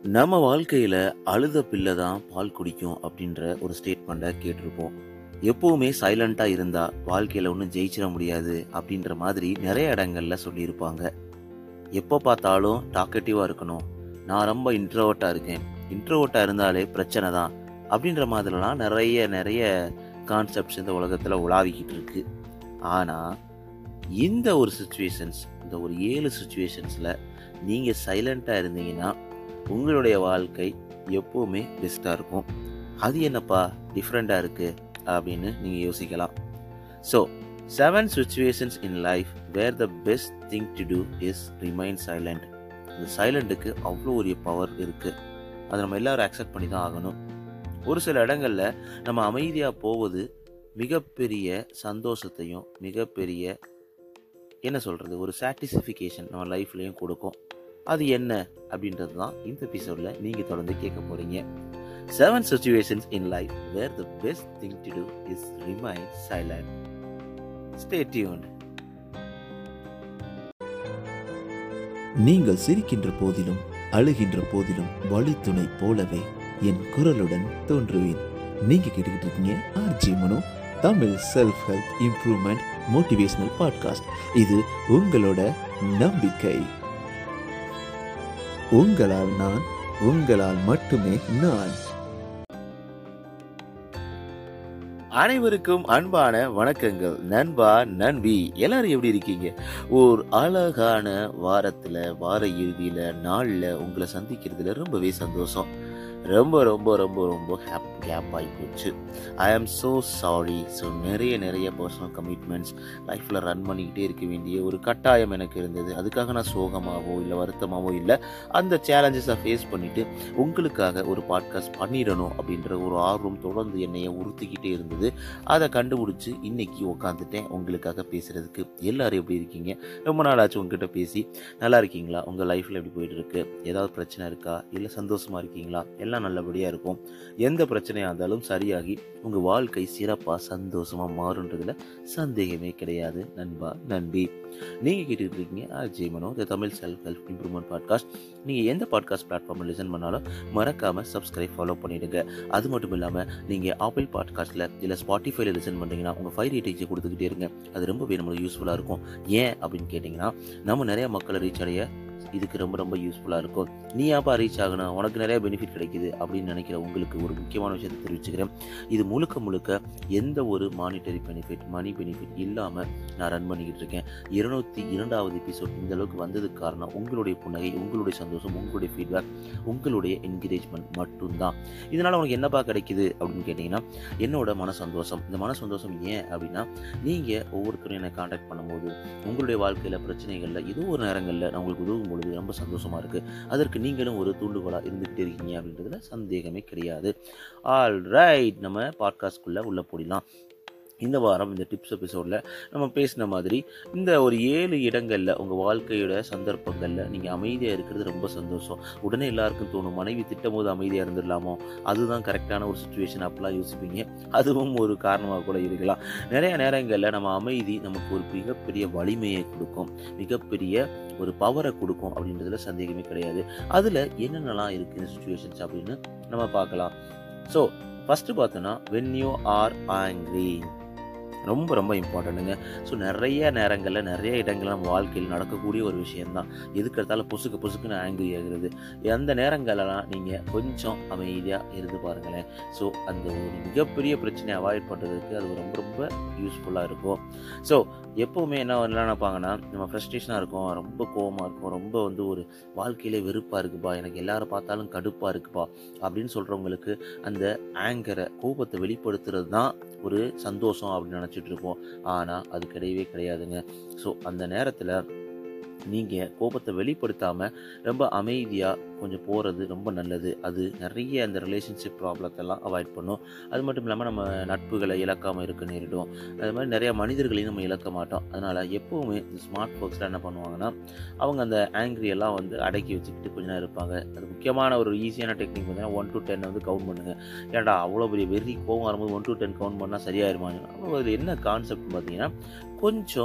நம்ம வாழ்க்கையில் அழுத பிள்ளை தான் பால் குடிக்கும் அப்படின்ற ஒரு ஸ்டேட்மெண்ட்டை கேட்டிருப்போம் எப்பவுமே சைலண்ட்டாக இருந்தால் வாழ்க்கையில் ஒன்றும் ஜெயிச்சிட முடியாது அப்படின்ற மாதிரி நிறைய இடங்கள்ல சொல்லியிருப்பாங்க எப்போ பார்த்தாலும் டாக்கட்டிவாக இருக்கணும் நான் ரொம்ப இன்ட்ரோவர்ட்டாக இருக்கேன் இன்ட்ரோவர்ட்டாக இருந்தாலே பிரச்சனை தான் அப்படின்ற மாதிரிலாம் நிறைய நிறைய கான்செப்ட்ஸ் இந்த உலகத்தில் உலாவிக்கிட்டு இருக்கு ஆனால் இந்த ஒரு சுச்சுவேஷன்ஸ் இந்த ஒரு ஏழு சுச்சுவேஷன்ஸில் நீங்கள் சைலண்ட்டாக இருந்தீங்கன்னா உங்களுடைய வாழ்க்கை எப்போவுமே பெஸ்ட்டாக இருக்கும் அது என்னப்பா டிஃப்ரெண்ட்டாக இருக்குது அப்படின்னு நீங்கள் யோசிக்கலாம் so seven situations in life where the best thing to do is remain silent இந்த சைலண்ட்டுக்கு அவ்வளோ ஒரு பவர் இருக்குது அதை நம்ம எல்லாரும் அக்செப்ட் பண்ணி தான் ஆகணும் ஒரு சில இடங்களில் நம்ம அமைதியாக போவது மிகப்பெரிய சந்தோஷத்தையும் மிகப்பெரிய என்ன சொல்கிறது ஒரு சாட்டிஸ்ஃபிகேஷன் நம்ம லைஃப்லேயும் கொடுக்கும் அது என்ன அப்படின்றது தான் இந்த எபிசோடில் நீங்கள் தொடர்ந்து கேட்க போகிறீங்க seven situations in life where the best thing to do is remain silent stay tuned நீங்கள் சிரிக்கின்ற போதிலும் அழுகின்ற போதிலும் வழித்துணை போலவே என் குரலுடன் தோன்றுவேன் நீங்க கேட்டுக்கிட்டு இருக்கீங்க RJ Mano Tamil self help improvement motivational podcast இது உங்களோட நம்பிக்கை உங்களால் நான் உங்களால் மட்டுமே நான் அனைவருக்கும் அன்பான வணக்கங்கள் நண்பா நண்பி எல்லாரும் எப்படி இருக்கீங்க ஒரு அழகான வாரத்தில் வார இறுதியில் நாளில் உங்களை சந்திக்கிறதுல ரொம்பவே சந்தோஷம் ரொம்ப ரொம்ப ரொம்ப ரொம்ப ஹாப் கேப் ஆகி போச்சு ஐ ஆம் ஸோ சாரி ஸோ நிறைய நிறைய பர்சனல் கமிட்மெண்ட்ஸ் லைஃப்பில் ரன் பண்ணிக்கிட்டே இருக்க வேண்டிய ஒரு கட்டாயம் எனக்கு இருந்தது அதுக்காக நான் சோகமாகவோ இல்லை வருத்தமாகவோ இல்லை அந்த சேலஞ்சஸை ஃபேஸ் பண்ணிவிட்டு உங்களுக்காக ஒரு பாட்காஸ்ட் பண்ணிடணும் அப்படின்ற ஒரு ஆர்வம் தொடர்ந்து என்னைய உறுத்திக்கிட்டே இருந்தது அதை கண்டுபிடிச்சி இன்னைக்கு உட்காந்துட்டேன் உங்களுக்காக பேசுகிறதுக்கு எல்லாரும் எப்படி இருக்கீங்க ரொம்ப நாள் ஆச்சு உங்ககிட்ட பேசி நல்லா இருக்கீங்களா உங்கள் லைஃப்பில் எப்படி போயிட்டு இருக்கு ஏதாவது பிரச்சனை இருக்கா இல்லை சந்தோஷமாக இருக்கீங்களா எல்லாம் நல்லபடியாக இருக்கும் எந்த பிரச்சனையாக இருந்தாலும் சரியாகி உங்கள் வாழ்க்கை சிறப்பாக சந்தோஷமாக மாறுன்றதுல சந்தேகமே கிடையாது நண்பா நண்பி நீங்கள் கேட்டுட்டு இருக்கீங்க RJ Mano the Tamil self help improvement podcast நீங்கள் எந்த பாட்காஸ்ட் பிளாட்ஃபார்மில் லிசன் பண்ணாலும் மறக்காமல் சப்ஸ்கிரைப் ஃபாலோ பண்ணிவிடுங்க அது மட்டும் இல்லாமல் நீங்கள் ஆப்பிள் பாட்காஸ்ட்டில் இல்லை ஸ்பாட்டிஃபைல லிசன் பண்ணுறீங்கன்னா உங்கள் ஃபைவ் ரேட்டிங்ஸை கொடுத்துக்கிட்டே இருங்க அது ரொம்பவே நம்மளுக்கு யூஸ்ஃபுல்லாக இருக்கும் ஏன் அப்படின்னு கேட்டிங்கன்னா நம்ம நிறைய மக்களை ரீச் அடைய இதுக்கு ரொம்ப ரொம்ப யூஸ்ஃபுல்லாக இருக்கும் நீ ஏன்ப்பா ரீச் ஆகணும் உனக்கு நிறைய பெனிஃபிட் கிடைக்குது அப்படின்னு நினைக்கிற உங்களுக்கு ஒரு முக்கியமான விஷயத்தை தெரிவிச்சுக்கிறேன் இது முழுக்க முழுக்க எந்த ஒரு மானிட்டரி பெனிஃபிட் மணி பெனிஃபிட் இல்லாமல் நான் ரன் பண்ணிக்கிட்டு இருக்கேன் இருநூத்தி இரண்டாவது எபிசோட் இந்த அளவுக்கு வந்ததுக்கு காரணம் உங்களுடைய புன்னகை உங்களுடைய சந்தோஷம் உங்களுடைய ஃபீட்பேக் உங்களுடைய என்கரேஜ்மெண்ட் மட்டும்தான் இதனால் உனக்கு என்னப்பா கிடைக்குது அப்படின்னு கேட்டிங்கன்னா என்னோட மன சந்தோஷம் இந்த மன சந்தோஷம் ஏன் அப்படின்னா நீங்கள் ஒவ்வொருத்தரும் என்னை காண்டாக்ட் பண்ணும்போது உங்களுடைய வாழ்க்கையில் பிரச்சனைகளில் ஏதோ ஒரு நேரங்களில் நான் உங்களுக்கு உதவும் பொழுது ரொம்ப சந்தோஷமாக இருக்குது அதற்கு நீங்களும் ஒரு தூண்டுகோலாக இருந்துக்கிட்டே இருக்கீங்க அப்படின்றதுல சந்தேகமே கிடையாது ஆல் ரைட் நம்ம பாட்காஸ்ட்குள்ளே உள்ளே போடலாம் இந்த வாரம் இந்த டிப்ஸ் எபிசோடில் நம்ம பேசின மாதிரி இந்த ஒரு ஏழு இடங்களில் உங்கள் வாழ்க்கையோட சந்தர்ப்பங்களில் நீங்கள் அமைதியாக இருக்கிறது ரொம்ப சந்தோஷம் உடனே எல்லாருக்கும் தோணும் மனைவி திட்டும் போது அமைதியாக இருந்துடலாமோ அதுதான் கரெக்டான ஒரு சுச்சுவேஷன் அப்படிலாம் யோசிப்பீங்க அதுவும் ஒரு காரணமாக கூட இருக்கலாம் நிறைய நேரங்களில் நம்ம அமைதி நமக்கு ஒரு மிகப்பெரிய வலிமையை கொடுக்கும் மிகப்பெரிய ஒரு பவரை கொடுக்கும் அப்படின்றதுல சந்தேகமே கிடையாது அதில் என்னென்னலாம் இருக்குது சுச்சுவேஷன்ஸ் அப்படின்னு நம்ம பார்க்கலாம் ஸோ ஃபஸ்ட்டு பார்த்தோன்னா வென் யூ ஆர் ஆங்க்ரி ரொம்ப ரொம்ப இம்பார்ட்டண்ட்டுங்க ஸோ நிறைய நேரங்களில் நிறைய இடங்கள் நம்ம வாழ்க்கையில் நடக்கக்கூடிய ஒரு விஷயம்தான் எதுக்கு எடுத்தாலும் பொசுக்கு பொசுக்குன்னு ஆங்கிரி ஆகுறது அந்த நேரங்களெல்லாம் நீங்கள் கொஞ்சம் அமைதியாக இருந்து பாருங்களேன் ஸோ அந்த ஒரு மிகப்பெரிய பிரச்சனையை அவாய்ட் பண்ணுறதுக்கு அது ரொம்ப ரொம்ப யூஸ்ஃபுல்லாக இருக்கும் ஸோ எப்போவுமே என்ன என்ன நினைப்பாங்கன்னா நம்ம ஃப்ரஸ்ட்ரேஷனாக இருக்கும் ரொம்ப கோவமாக இருக்கும் ரொம்ப வந்து ஒரு வாழ்க்கையிலே வெறுப்பாக இருக்குப்பா எனக்கு எல்லாரும் பார்த்தாலும் கடுப்பாக இருக்குப்பா அப்படின்னு சொல்கிறவங்களுக்கு அந்த ஆங்கரை கோபத்தை வெளிப்படுத்துறது தான் ஒரு சந்தோஷம் அப்படின்னு நினச்சிட்டு இருப்போம் ஆனால் அது கிடையவே கிடையாதுங்க ஸோ அந்த நேரத்தில் நீங்கள் கோபத்தை வெளிப்படுத்தாமல் ரொம்ப அமைதியாக கொஞ்சம் போகிறது ரொம்ப நல்லது அது நிறைய அந்த ரிலேஷன்ஷிப் ப்ராப்ளத்தெல்லாம் அவாய்ட் பண்ணும் அது மட்டும் இல்லாமல் நம்ம நட்புகளை இழக்காமல் இருக்க நேரிடும் அது மாதிரி நிறைய மனிதர்களையும் நம்ம இழக்க மாட்டோம் அதனால் எப்போவுமே இந்த ஸ்மார்ட் ஃபோக்ஸில் என்ன பண்ணுவாங்கன்னா அவங்க அந்த ஆங்கிரி எல்லாம் வந்து அடக்கி வச்சுக்கிட்டு கொஞ்ச நேரம் இருப்பாங்க அது முக்கியமான ஒரு ஈஸியான டெக்னிக் பார்த்தீங்கன்னா ஒன் டு டென் வந்து கவுண்ட் பண்ணுங்கள் ஏன்டா அவ்வளோ பெரிய வெறி கோவம் வரும்போது ஒன் டு டென் கவுண்ட் பண்ணால் சரியாயிருமாங்க அப்போ அது என்ன கான்செப்ட் பார்த்தீங்கன்னா கொஞ்சம்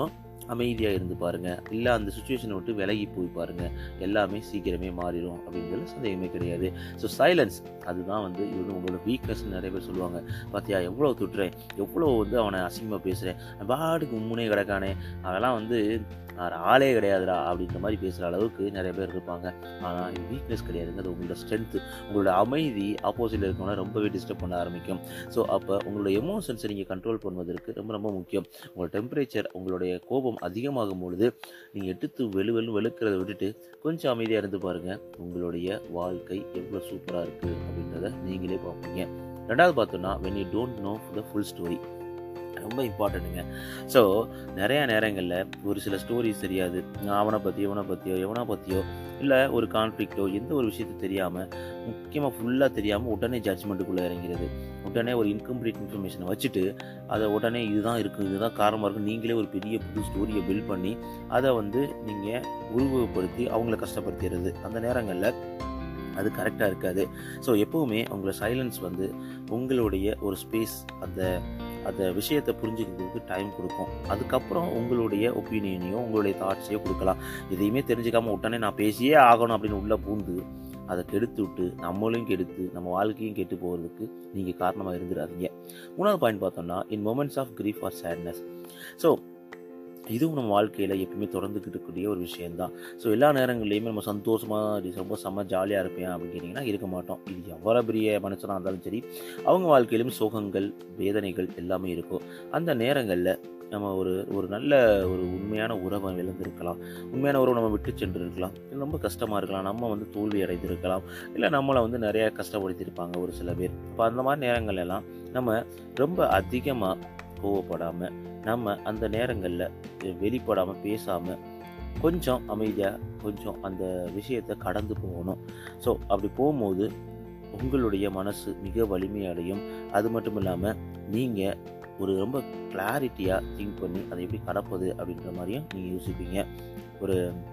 அமைதியாக இருந்து பாருங்கள் இல்லை அந்த சுச்சுவேஷனை விட்டு விலகி போய் பாருங்கள் எல்லாமே சீக்கிரமே மாறிடும் அப்படிங்கிறது சந்தேகமே கிடையாது ஸோ சைலன்ஸ் அதுதான் வந்து இது வந்து உங்களோட வீக்னஸ் நிறைய பேர் சொல்லுவாங்க பார்த்தியா எவ்வளோ துட்டுறேன் எவ்வளோ வந்து அவனை அசிங்கமாக பேசுகிறேன் பாட்டுக்கு உம்முனே கிடக்கானே அதெல்லாம் வந்து நான் ஆளே கிடையாதுடா அப்படின்ற மாதிரி பேசுகிற அளவுக்கு நிறைய பேர் இருப்பாங்க ஆனால் இது வீக்னஸ் கிடையாதுங்க அது உங்களோட ஸ்ட்ரென்த்து உங்களோட அமைதி ஆப்போசிட்டில் இருக்கவங்க ரொம்பவே டிஸ்டர்ப் பண்ண ஆரம்பிக்கும் ஸோ அப்போ உங்களோட எமோஷன்ஸை நீங்கள் கண்ட்ரோல் பண்ணுவதற்கு ரொம்ப ரொம்ப முக்கியம் உங்களோட டெம்பரேச்சர் உங்களுடைய கோபம் அதிகமாகும் பொழுது நீங்கள் எடுத்து வெளு வெளு வெளுக்கிறத விட்டுட்டு கொஞ்சம் அமைதியாக இருந்து பாருங்கள் உங்களுடைய வாழ்க்கை எவ்வளோ சூப்பராக இருக்குது அப்படின்றத நீங்களே பார்ப்பீங்க ரெண்டாவது பார்த்தோன்னா when you don't know the full story ரொம்ப இம்பார்ட்டண்ட்டுங்க ஸோ நிறையா நேரங்களில் ஒரு சில ஸ்டோரிஸ் தெரியாது அவனை பற்றியோ இவனை பற்றியோ எவனை பற்றியோ இல்லை ஒரு கான்ஃப்ளிக்ட்டோ எந்த ஒரு விஷயத்தை தெரியாமல் முக்கியமாக ஃபுல்லாக தெரியாமல் உடனே ஜட்ஜ்மெண்ட்டுக்குள்ளே இறங்கிறது உடனே ஒரு இன்கம்ப்ளீட் இன்ஃபர்மேஷனை வச்சுட்டு அதை உடனே இதுதான் இருக்கும் இதுதான் காரணமாக இருக்கும் நீங்களே ஒரு பெரிய புது ஸ்டோரியை பில்ட் பண்ணி அதை வந்து நீங்கள் உருவகப்படுத்தி அவங்கள கஷ்டப்படுத்திடுறது அந்த நேரங்களில் அது கரெக்டாக இருக்காது ஸோ எப்போவுமே உங்களை சைலன்ஸ் வந்து உங்களுடைய ஒரு ஸ்பேஸ் அந்த அந்த விஷயத்தை புரிஞ்சுக்கிறதுக்கு டைம் கொடுக்கும் அதுக்கப்புறம் உங்களுடைய ஒப்பீனியனையோ உங்களுடைய தாட்ஸையோ கொடுக்கலாம் எதையுமே தெரிஞ்சுக்காம உடனே நான் பேசியே ஆகணும் அப்படின்னு உள்ளே பூந்து அதை கெடுத்து விட்டு நம்மளையும் கெடுத்து நம்ம வாழ்க்கையும் கெட்டு போகிறதுக்கு நீங்கள் காரணமாக இருந்துடாதீங்க மூணாவது பாயிண்ட் பார்த்தோம்னா in moments of grief or sadness so இதுவும் நம்ம வாழ்க்கையில் எப்பயுமே தொடர்ந்துக்கிட்டு இருக்கக்கூடிய ஒரு விஷயந்தான் ஸோ எல்லா நேரங்கள்லையுமே நம்ம சந்தோஷமாக ரொம்ப செம்ம ஜாலியாக இருப்பேன் அப்படின்னு கேட்டிங்கன்னா இருக்க மாட்டோம் இது எவ்வளோ பெரிய மனுஷனாக இருந்தாலும் சரி அவங்க வாழ்க்கையிலும் சோகங்கள் வேதனைகள் எல்லாமே இருக்கும் அந்த நேரங்களில் நம்ம ஒரு ஒரு நல்ல ஒரு உண்மையான உறவை இழந்திருக்கலாம் உண்மையான உறவை நம்ம விட்டு சென்று இருக்கலாம் ரொம்ப கஷ்டமாக இருக்கலாம் நம்ம வந்து தோல்வி அடைந்திருக்கலாம் இல்லை நம்மளை வந்து நிறைய கஷ்டப்படுத்தியிருப்பாங்க ஒரு சில பேர் அப்போ அந்த மாதிரி நேரங்கள் எல்லாம் நம்ம ரொம்ப அதிகமாக கோவப்படாமல் நம்ம அந்த நேரங்களில் வெளிப்படாமல் பேசாமல் கொஞ்சம் அமைதியாக கொஞ்சம் அந்த விஷயத்தை கடந்து போகணும் ஸோ அப்படி போகும்போது உங்களுடைய மனசு மிக வலிமையடையும் அது மட்டும் இல்லாமல் நீங்கள் ஒரு ரொம்ப கிளாரிட்டியாக திங்க் பண்ணி அதை எப்படி கடப்பது அப்படின்ற மாதிரியும் நீங்கள் யோசிப்பீங்க ஒரு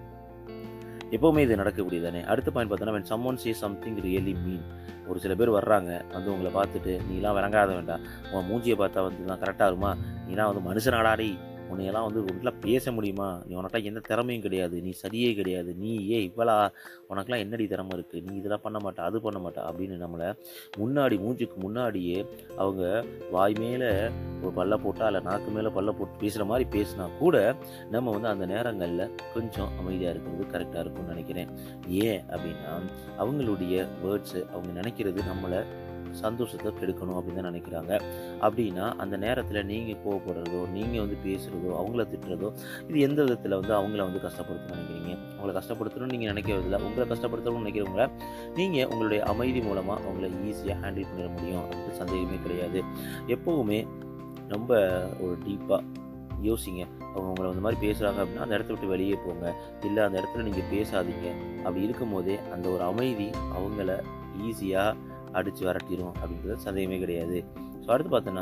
எப்போவுமே இது நடக்கக்கூடியது தானே அடுத்த பாயிண்ட் பார்த்தோன்னா when someone say something really mean ஒரு சில பேர் வர்றாங்க வந்து உங்களை பார்த்துட்டு நீலாம் விளங்காத வேண்டாம் உன் மூஞ்சியை பார்த்தா வந்து நான் கரெக்டாக இருக்குமா நீலாம் வந்து மனுஷனாடாடி உன்னையெல்லாம் வந்து உன்கிட்டலாம் பேச முடியுமா நீ உனக்கெல்லாம் எந்த திறமையும் கிடையாது நீ சரியே கிடையாது நீ ஏ இவ்வளா உனக்கெல்லாம் என்னடி திறமை இருக்குது நீ இதெல்லாம் பண்ண மாட்டா அது பண்ண மாட்டா அப்படின்னு நம்மளை முன்னாடி மூஞ்சிக்கு முன்னாடியே அவங்க வாய் மேலே ஒரு பல்ல போட்டா இல்லை நாக்கு மேலே பல்ல போட்டு பேசுகிற மாதிரி பேசினா கூட நம்ம வந்து அந்த நேரங்களில் கொஞ்சம் அமைதியாக இருக்கிறது கரெக்டாக இருக்கும்னு நினைக்கிறேன் ஏன் அப்படின்னா அவங்களுடைய வேர்ட்ஸு அவங்க நினைக்கிறது நம்மளை சந்தோஷத்தை கெடுக்கணும் அப்படின்னு தான் நினைக்கிறாங்க அப்படின்னா அந்த நேரத்தில் நீங்கள் கோவப்படுறதோ நீங்கள் வந்து பேசுகிறதோ அவங்கள திட்டுறதோ இது எந்த விதத்தில் வந்து அவங்கள வந்து கஷ்டப்படுத்தணும்னு நினைக்கிறீங்க அவங்கள கஷ்டப்படுத்தணும்னு நீங்கள் நினைக்கிறதில்ல உங்களை கஷ்டப்படுத்தணும்னு நினைக்கிறவங்கள நீங்கள் உங்களுடைய அமைதி மூலமாக அவங்கள ஈஸியாக ஹேண்டில் பண்ணிட முடியும் அப்படின்னு சந்தேகமே கிடையாது எப்போவுமே ரொம்ப ஒரு டீப்பாக யோசிங்க அவங்க உங்களை அந்த மாதிரி பேசுகிறாங்க அப்படின்னா அந்த இடத்த விட்டு வெளியே போங்க இல்லை அந்த இடத்துல நீங்கள் பேசாதீங்க அப்படி இருக்கும்போதே அந்த ஒரு அமைதி அவங்கள ஈஸியாக அடித்து விரட்டிடும் அப்படின்றது சந்தேகமே கிடையாது ஸோ அடுத்து பார்த்தோன்னா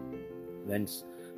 வென்ஸ்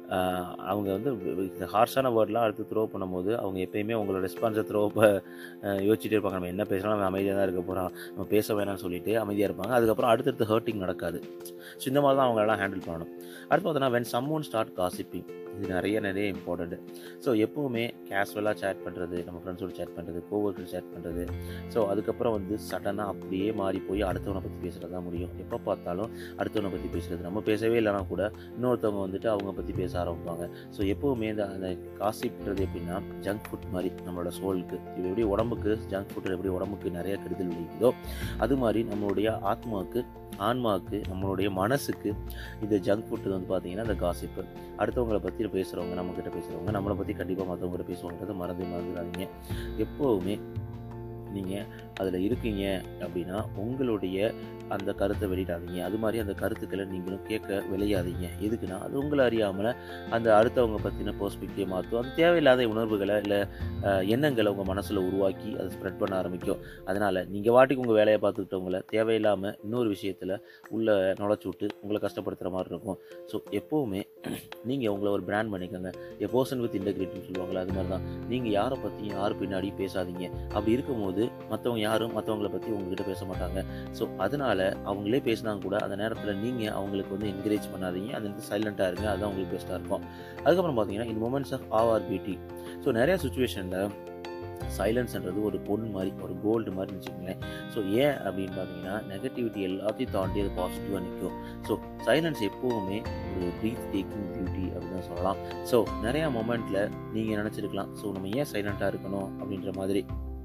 அவங்க வந்து இந்த ஹார்ஷான வேர்ட்லாம் அடுத்து த்ரோ பண்ணும்போது அவங்க எப்பயுமே உங்களோட ரெஸ்பான்ஸை த்ரோ இப்போ யோசிச்சுட்டே இருப்பாங்க நம்ம என்ன பேசுகிறோம் நம்ம அமைதியாக தான் இருக்க போகிறோம் நம்ம பேச வேணாம்னு சொல்லிட்டு அமைதியாக இருப்பாங்க அதுக்கப்புறம் அடுத்தடுத்து ஹர்ட்டிங் நடக்காது ஸோ இந்த மாதிரி தான் அவங்களெல்லாம் ஹேண்டில் பண்ணணும் அடுத்து பார்த்தோன்னா when someone start gossiping இது நிறைய நிறைய இம்பார்ட்டண்ட்டு ஸோ எப்போவுமே கேஷுவலாக சேட் பண்ணுறது நம்ம ஃப்ரெண்ட்ஸோட சேட் பண்ணுறது கோவர்கள் சேட் பண்ணுறது ஸோ அதுக்கப்புறம் வந்து சடனாக அப்படியே மாறி போய் அடுத்தவனை பற்றி பேசுகிறது தான் முடியும் எப்போ பார்த்தாலும் அடுத்தவனை பற்றி பேசுகிறது நம்ம பேசவே இல்லைனா கூட இன்னொருத்தவங்க வந்துட்டு அவங்க பற்றி பேச ஆரம்பிப்பாங்க ஸோ எப்போவுமே இந்த அந்த காசிப்ன்றது எப்படின்னா ஜங்க் ஃபுட் மாதிரி நம்மளோட சோலுக்கு இது எப்படி உடம்புக்கு ஜங்க் ஃபுட் எப்படி உடம்புக்கு நிறைய கெடுதல் விளைவிக்குதோ அது மாதிரி நம்மளுடைய ஆத்மாவுக்கு ஆன்மாவுக்கு நம்மளுடைய மனசுக்கு இந்த ஜங்க் ஃபுட்டு வந்து பார்த்தீங்கன்னா இந்த காசிப்பு அடுத்தவங்களை பற்றி பேசுகிறவங்க நம்மக்கிட்ட பேசுகிறவங்க நம்மளை பற்றி கண்டிப்பாக மற்றவங்ககிட்ட பேசுவாங்கிறத மறந்து மறந்துடாதீங்க எப்போவுமே நீங்கள் அதில் இருக்கீங்க அப்படின்னா உங்களுடைய அந்த கருத்தை வெளியிடாதீங்க அது மாதிரி அந்த கருத்துக்களை நீங்களும் கேட்க விளையாதீங்க எதுக்குன்னா அது உங்களை அறியாமல் அந்த அடுத்தவங்க பற்றின பெர்ஸ்பெக்டிவ் மாற்றும் அது தேவையில்லாத உணர்வுகளை இல்லை எண்ணங்களை உங்கள் மனசில் உருவாக்கி அதை ஸ்ப்ரெட் பண்ண ஆரம்பிக்கும் அதனால் நீங்கள் வாட்டிக்கு உங்கள் வேலையை பார்த்துக்கிட்டவங்கள தேவையில்லாமல் இன்னொரு விஷயத்தில் உள்ளே நுழைச்சி விட்டு உங்களை கஷ்டப்படுத்துகிற மாதிரி இருக்கும் ஸோ எப்போவுமே நீங்கள் உங்களை ஒரு பிராண்ட் பண்ணிக்கோங்க எ பர்சன் வித் இன்டெகிரிட்டின்னு சொல்லுவாங்களே அது மாதிரி தான் நீங்கள் யாரை பற்றியும் யார் பின்னாடி பேசாதீங்க அப்படி இருக்கும்போது மற்றவங்க யாரும் மற்றவங்கள பற்றி உங்ககிட்ட பேச மாட்டாங்க ஸோ அதனால அவங்களே பேசினா கூட அந்த நேரத்தில் நீங்கள் அவங்களுக்கு வந்து என்கரேஜ் பண்ணாதீங்க அந்த இடத்துல சைலண்ட்டாக இருங்க அதுதான் உங்களுக்கு பெஸ்ட்டாக இருக்கும் அதுக்கப்புறம் பார்த்தீங்கன்னா in moments of or beauty so நிறைய சுச்சுவேஷனில் சைலன்ஸ்ன்றது ஒரு பொன் மாதிரி ஒரு கோல்டு மாதிரி வச்சுக்கோங்களேன் ஸோ ஏன் அப்படின்னு பார்த்தீங்கன்னா நெகட்டிவிட்டி எல்லாத்தையும் தாண்டி அது பாசிட்டிவாக நிற்கும் ஸோ சைலன்ஸ் எப்போவுமே ஒரு ப்ரீத் டேக்கிங் பியூட்டி அப்படின்னு தான் சொல்லலாம் ஸோ நிறையா மொமெண்ட்டில் நீங்கள் நினச்சிருக்கலாம் ஸோ நம்ம ஏன் சைலண்ட்டாக இருக்கணும் அப்படின்ற மாதிரி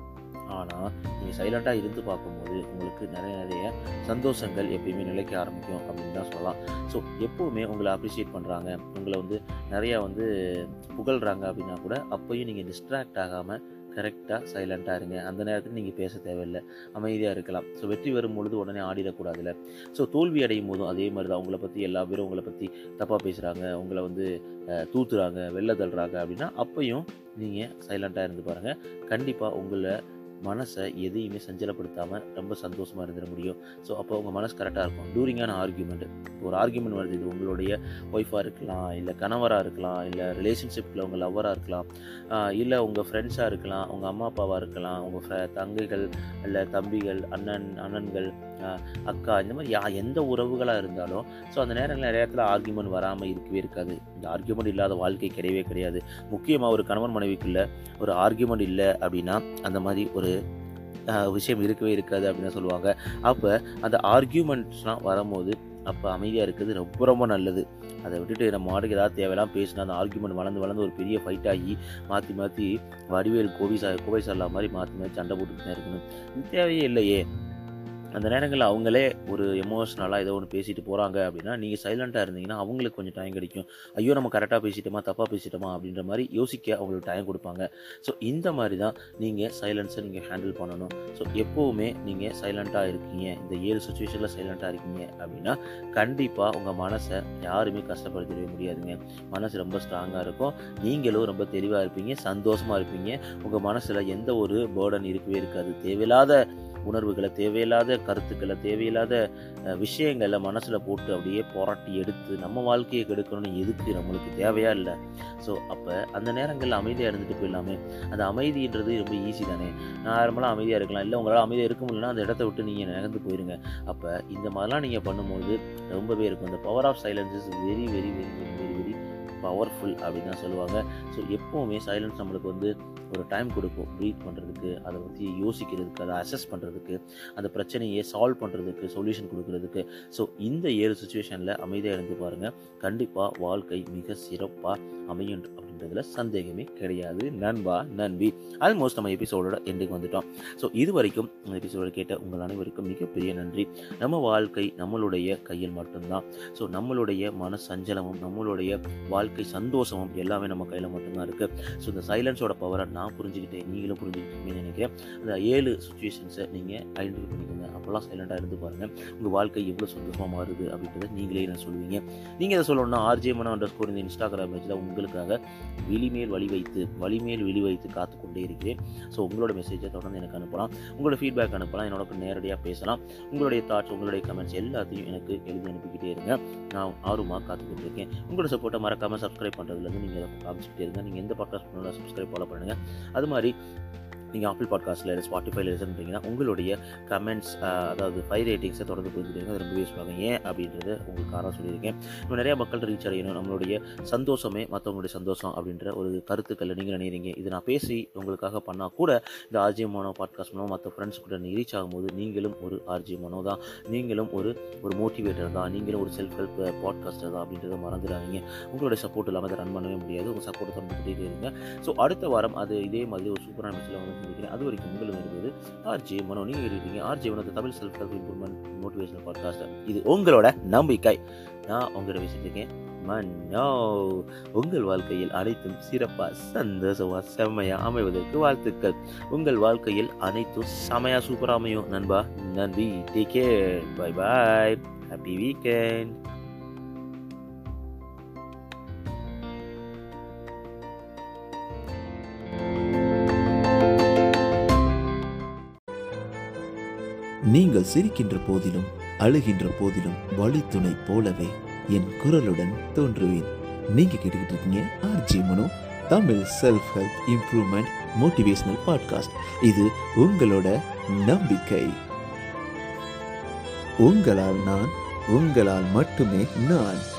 ஆனால் நீங்கள் சைலண்ட்டாக இருந்து பார்க்கும்போது உங்களுக்கு நிறைய நிறைய சந்தோஷங்கள் எப்பயுமே நிலைக்க ஆரம்பிக்கும் அப்படின்னு தான் சொல்லலாம் ஸோ எப்போவுமே உங்களை அப்ரிஷியேட் பண்ணுறாங்க உங்களை வந்து நிறையா வந்து புகழ்கிறாங்க அப்படின்னா கூட அப்போயும் நீங்கள் டிஸ்ட்ராக்ட் ஆகாமல் கரெக்டாக சைலண்ட்டாக இருங்க அந்த நேரத்தில் நீங்கள் பேச தேவையில்லை அமைதியாக இருக்கலாம் ஸோ வெற்றி வரும் பொழுது உடனே ஆடிடக்கூடாதுல்ல ஸோ தோல்வி அடையும் போதும் அதே மாதிரி தான் உங்களை பற்றி எல்லா பேரும் உங்களை பற்றி தப்பாக பேசுகிறாங்க உங்களை வந்து அஹ், தூத்துறாங்க வெளில தள்ளுறாங்க அப்படின்னா அப்பையும் நீங்கள் சைலண்ட்டாக இருந்து பாருங்கள் கண்டிப்பாக உங்களை மனசை எதையுமே சஞ்சலப்படுத்தாமல் ரொம்ப சந்தோஷமாக இருந்துட முடியும் ஸோ அப்போ உங்கள் மனசு கரெக்டாக இருக்கும் டூரிங்கான ஆர்கியூமெண்ட் ஒரு ஆர்கியூமெண்ட் வருது இது உங்களுடைய ஒய்ஃபாக இருக்கலாம் இல்லை கணவராக இருக்கலாம் இல்லை ரிலேஷன்ஷிப்பில் உங்கள் லவ்வராக இருக்கலாம் ஆஹ் இல்லை உங்கள் ஃப்ரெண்ட்ஸாக இருக்கலாம் உங்கள் அம்மா அப்பாவாக இருக்கலாம் உங்கள் ஃப்ர தங்கைகள் இல்லை தம்பிகள் அண்ணன் அண்ணன்கள் ஆஹ் அக்கா இந்த மாதிரி யா எந்த உறவுகளாக இருந்தாலும் ஸோ அந்த நேரங்களில் நிறைய இடத்துல ஆர்கியூமெண்ட் வராமல் இருக்கவே இருக்காது இந்த ஆர்கியூமெண்ட் இல்லாத வாழ்க்கை கிடையவே கிடையாது முக்கியமாக ஒரு கணவன் மனைவிக்குள்ள ஒரு ஆர்கியூமெண்ட் இல்லை அப்படின்னா அந்த மாதிரி ஒரு ஆஹ், விஷயம் இருக்கவே இருக்காது அப்படின்னு தான் சொல்லுவாங்க அப்போ அந்த ஆர்கியூமெண்ட்ஸ்லாம் வரும்போது அப்போ அமைதியாக இருக்கிறது ரொம்ப ரொம்ப நல்லது அதை விட்டுட்டு நம்ம மாட்டுக்கு ஏதாவது தேவையெல்லாம் பேசினா அந்த ஆர்கியூமெண்ட் வளர்ந்து வளர்ந்து ஒரு பெரிய ஃபைட் ஆகி மாற்றி மாற்றி வடிவேல் கோவி சா கோவை சார்லா மாதிரி மாற்றி மாற்றி சண்டை போட்டுட்டு தான் இருக்கணும் இது தேவையே இல்லையே அந்த நேரங்களில் அவங்களே ஒரு எமோஷ்னலாக ஏதோ ஒன்று பேசிட்டு போகிறாங்க அப்படின்னா நீங்கள் சைலண்ட்டாக இருந்தீங்கன்னா அவங்களுக்கு கொஞ்சம் டைம் கிடைக்கும் ஐயோ நம்ம கரெக்டாக பேசிட்டோமா தப்பாக பேசிட்டோமா அப்படின்ற மாதிரி யோசிக்க அவங்களுக்கு டைம் கொடுப்பாங்க ஸோ இந்த மாதிரி தான் நீங்கள் சைலன்ஸை நீங்கள் ஹேண்டில் பண்ணணும் ஸோ எப்போவுமே நீங்கள் சைலண்ட்டாக இருக்கீங்க இந்த ஏழு சுச்சுவேஷனில் சைலண்ட்டாக இருக்கீங்க அப்படின்னா கண்டிப்பாக உங்கள் மனசை யாருமே கஷ்டப்படுத்திடவே முடியாதுங்க மனசு ரொம்ப ஸ்ட்ராங்காக இருக்கும் நீங்களும் ரொம்ப தெளிவாக இருப்பீங்க சந்தோஷமாக இருப்பீங்க உங்கள் மனசில் எந்த ஒரு பேர்டன் இருக்கவே இருக்காது தேவையில்லாத உணர்வுகளை தேவையில்லாத கருத்துக்களை தேவையில்லாத அஹ், விஷயங்களை மனசில் போட்டு அப்படியே புரட்டி எடுத்து நம்ம வாழ்க்கையை கெடுக்கணும்னு எதுக்கு நம்மளுக்கு தேவையா இல்லை ஸோ அப்போ அந்த நேரங்களில் அமைதியாக இருந்துட்டு போயிடலாமே அந்த அமைதின்றது ரொம்ப ஈஸி தானே நார்மலாக அமைதியாக இருக்கலாம் இல்லை உங்களால் அமைதியாக இருக்க முடியலன்னா அந்த இடத்த விட்டு நீங்கள் நகர்ந்து போயிருங்க அப்போ இந்த மாதிரிலாம் நீங்கள் பண்ணும்போது ரொம்பவே இருக்கும் இந்த power of silence is very very very very very very powerful அப்படின்னு தான் சொல்லுவாங்க ஸோ எப்போவுமே சைலன்ஸ் நம்மளுக்கு வந்து ஒரு டைம் கொடுக்கும் ப்ரீத் பண்ணுறதுக்கு அதை பற்றி யோசிக்கிறதுக்கு அதை அசஸ் பண்ணுறதுக்கு அந்த பிரச்சனையை சால்வ் பண்ணுறதுக்கு சொல்யூஷன் கொடுக்கறதுக்கு ஸோ இந்த ஏழு சுச்சுவேஷனில் அமைதியாக இருந்து பாருங்கள் கண்டிப்பாக வாழ்க்கை மிக சிறப்பாக அமையும் அப்படின்றதுல சந்தேகமே கிடையாது நண்பா நண்பி ஆல்மோஸ்ட் நம்ம எபிசோடோட எண்டுக்கு வந்துட்டோம் ஸோ இது வரைக்கும் இந்த எபிசோட கேட்ட உங்கள் அனைவருக்கும் மிகப்பெரிய நன்றி நம்ம வாழ்க்கை நம்மளுடைய கையில் மட்டும்தான் ஸோ நம்மளுடைய மன சஞ்சலமும் நம்மளுடைய வாழ்க்கை சந்தோஷமும் எல்லாமே நம்ம கையில் மட்டும்தான் இருக்குது ஸோ இந்த சைலன்ஸோட பவரை நான் புரிஞ்சுக்கிட்டேன் நீங்களும் புரிஞ்சுக்கிட்டீங்கன்னு நினைக்கிறேன் அந்த ஏழு சுச்சுவேஷன்ஸை நீங்கள் ஐடென்டிஃபை பண்ணிக்கோங்க அப்போல்லாம் சைலண்டாக இருந்து பாருங்கள் உங்கள் வாழ்க்கை எவ்வளோ சந்தோஷமாக மாறுது அப்படின்றத நீங்களே என்ன சொல்லுவீங்க நீங்கள் இதை சொல்லணும்னா ஆர்ஜே மனோ அண்டர் ஸ்கோர் இந்த இன்ஸ்டாகிராம் பேஜில் உங்களுக்காக விழிமேல் வழி வைத்து வழிமேல் விழி வைத்து காத்து கொண்டே இருக்கிறேன் ஸோ உங்களோட மெசேஜை தொடர்ந்து எனக்கு அனுப்பலாம் உங்களோட ஃபீட்பேக் அனுப்பலாம் என்னோட நேரடியாக பேசலாம் உங்களுடைய தாட்ஸ் உங்களுடைய கமெண்ட்ஸ் எல்லாத்தையும் எனக்கு எழுதி அனுப்பிக்கிட்டே இருங்க நான் ஆர்வமாக காத்துக்கிட்டு இருக்கேன் உங்களோட சப்போர்ட்டை மறக்காமல் சப்ஸ்கிரைப் பண்ணுறதுலேருந்து நீங்கள் அதை காமிச்சிக்கிட்டே இருங்க நீங்கள் எந்த பாட்காஸ்ட் பண்ணாலும் சப்ஸ்கிரைப் ஃபாலோ பண்ணுங்கள் அது மாதிரி நீங்கள் ஆப்பிள் பாட்காஸ்ட்டில் இல்லை ஸ்பாட்டிஃபைல லிசன் பண்ணிங்கன்னா உங்களுடைய கமெண்ட்ஸ் அதாவது ஃபைவ் ரேட்டிங்ஸை தொடர்ந்து கொடுத்துருங்க அது ரொம்ப யூஸ் ஆகும் ஏன் அப்படின்றத உங்களுக்கு காரணம் சொல்லியிருக்கேன் இப்போ நிறைய மக்கள் ரீச் அடையணும் நம்மளுடைய சந்தோஷமே மற்றவங்களுடைய சந்தோஷம் அப்படின்ற ஒரு கருத்துக்களை நீங்கள் நினைக்கிறீங்க இது நான் பேசி உங்களுக்காக பண்ணால் கூட இந்த ஆர்ஜி மோனோ பாட்காஸ்ட் மூலம் மற்ற ஃப்ரெண்ட்ஸ் கூட நீங்கள் ரீச் ஆகும்போது நீங்களும் ஒரு ஆர்ஜி மோனோ தான் நீங்களும் ஒரு ஒரு மோட்டிவேட்டர் தான் நீங்களும் ஒரு செல்ஃப் ஹெல்ப் பாட்காஸ்டர் தான் அப்படின்றத மறந்துடாதீங்க உங்களுடைய சப்போர்ட் இல்லாமல் அதை ரன் பண்ணவே முடியாது உங்கள் சப்போர்ட்டை தொடர்ந்துகிட்டே இருங்க ஸோ அடுத்த வாரம் அது இதே மாதிரி ஒரு சூப்பரான மிஸ்ல வந்து சந்திக்கிறேன் அது வரைக்கும் உங்களுக்கு இருந்தது ஆர்ஜே மனோ நீங்கள் இருக்கீங்க RJ Mano Tamil self help improvement motivational podcast இது உங்களோட நம்பிக்கை நான் உங்களோட பேசிட்டுருக்கேன் மன்னோ உங்கள் வாழ்க்கையில் அனைத்தும் சிறப்பா சந்தோஷமா செம்மையா அமைவதற்கு வாழ்த்துக்கள் உங்கள் வாழ்க்கையில் அனைத்தும் செமையா சூப்பரா அமையும் நண்பா நன்றி take care bye bye happy weekend நீங்கள் சிரிக்கின்ற போதிலும் அழுகின்ற போதிலும் வழித்துணை போலவே என் குரலுடன் தோன்றுவேன் நீங்க கேட்டுக்கிட்டு இருக்கீங்க RJ Mano Tamil self help improvement motivational podcast இது உங்களோட நம்பிக்கை உங்களால் நான் உங்களால் மட்டுமே நான்